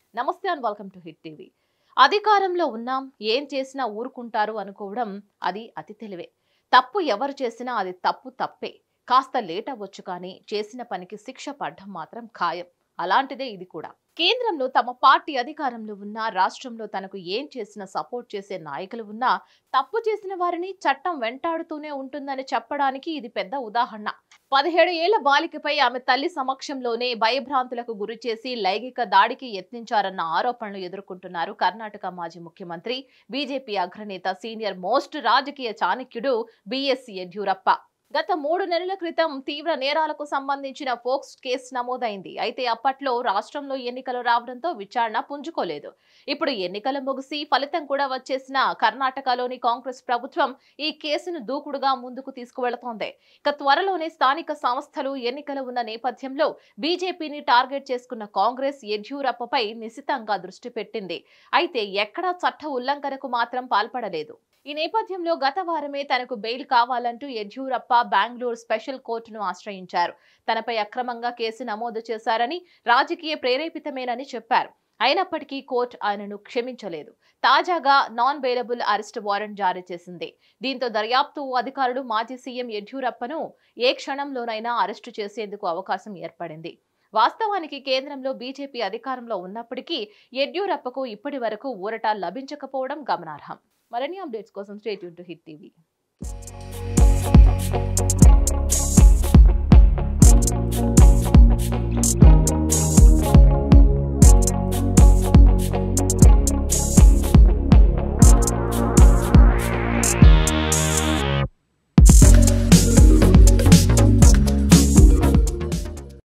నమస్తే and welcome to Hit TV అధికారంలో ఉన్నాం ఏం చేసినా ఊరుకుంటారు అనుకోవడం అది అతి తెలివే తప్పు ఎవరు చేసినా అది తప్పు తప్పే కాస్త లేట్ అవ్వచ్చు కానీ చేసిన పనికి శిక్ష పడ్డం మాత్రం ఖాయం అలాంటిదే ఇది కూడా కేంద్రంలో తమ పార్టీ అధికారంలో ఉన్నా రాష్ట్రంలో తనకు ఏం చేసినా సపోర్ట్ చేసే నాయకులు ఉన్నా తప్పు చేసిన వారిని చట్టం వెంటాడుతూనే ఉంటుందని చెప్పడానికి ఇది పెద్ద ఉదాహరణ పదిహేడు ఏళ్ల బాలికపై ఆమె తల్లి సమక్షంలోనే భయభ్రాంతులకు గురి చేసి లైంగిక దాడికి యత్నించారన్న ఆరోపణలు ఎదుర్కొంటున్నారు కర్ణాటక మాజీ ముఖ్యమంత్రి బీజేపీ అగ్రనేత సీనియర్ మోస్ట్ రాజకీయ చాణక్యుడు బీఎస్సీ యడ్యూరప్ప గత మూడు నెలల క్రితం తీవ్ర నేరాలకు సంబంధించిన ఫోక్స్ కేసు నమోదైంది అయితే అప్పట్లో రాష్ట్రంలో ఎన్నికలు రావడంతో విచారణ పుంజుకోలేదు ఇప్పుడు ఎన్నికలు ముగిసి ఫలితం కూడా వచ్చేసిన కర్ణాటకలోని కాంగ్రెస్ ప్రభుత్వం ఈ కేసును దూకుడుగా ముందుకు తీసుకువెళతోంది ఇక త్వరలోనే స్థానిక సంస్థలు ఎన్నికలు ఉన్న నేపథ్యంలో బీజేపీని టార్గెట్ చేసుకున్న కాంగ్రెస్ యడ్యూరప్పపై నిశితంగా దృష్టి పెట్టింది అయితే ఎక్కడా చట్ట ఉల్లంఘనకు మాత్రం పాల్పడలేదు ఈ నేపథ్యంలో గత వారమే తనకు బెయిల్ కావాలంటూ యడ్యూరప్ప బెంగళూరు స్పెషల్ కోర్టును ఆశ్రయించారు తనపై అక్రమంగా కేసు నమోదు చేశారని రాజకీయ ప్రేరేపితమేనని చెప్పారు అయినప్పటికీ కోర్టు ఆయనను క్షమించలేదు తాజాగా నాన్ బెయిలబుల్ అరెస్ట్ వారెంట్ జారీ చేసింది దీంతో దర్యాప్తు అధికారులు మాజీ సీఎం యడ్యూరప్పను ఏ క్షణంలోనైనా అరెస్టు చేసేందుకు అవకాశం ఏర్పడింది వాస్తవానికి కేంద్రంలో బీజేపీ అధికారంలో ఉన్నప్పటికీ యడ్యూరప్పకు ఇప్పటి వరకు ఊరట లభించకపోవడం గమనార్హం మరిన్ని అప్డేట్స్ కోసం స్టేట్ టు హిట్ టీవీ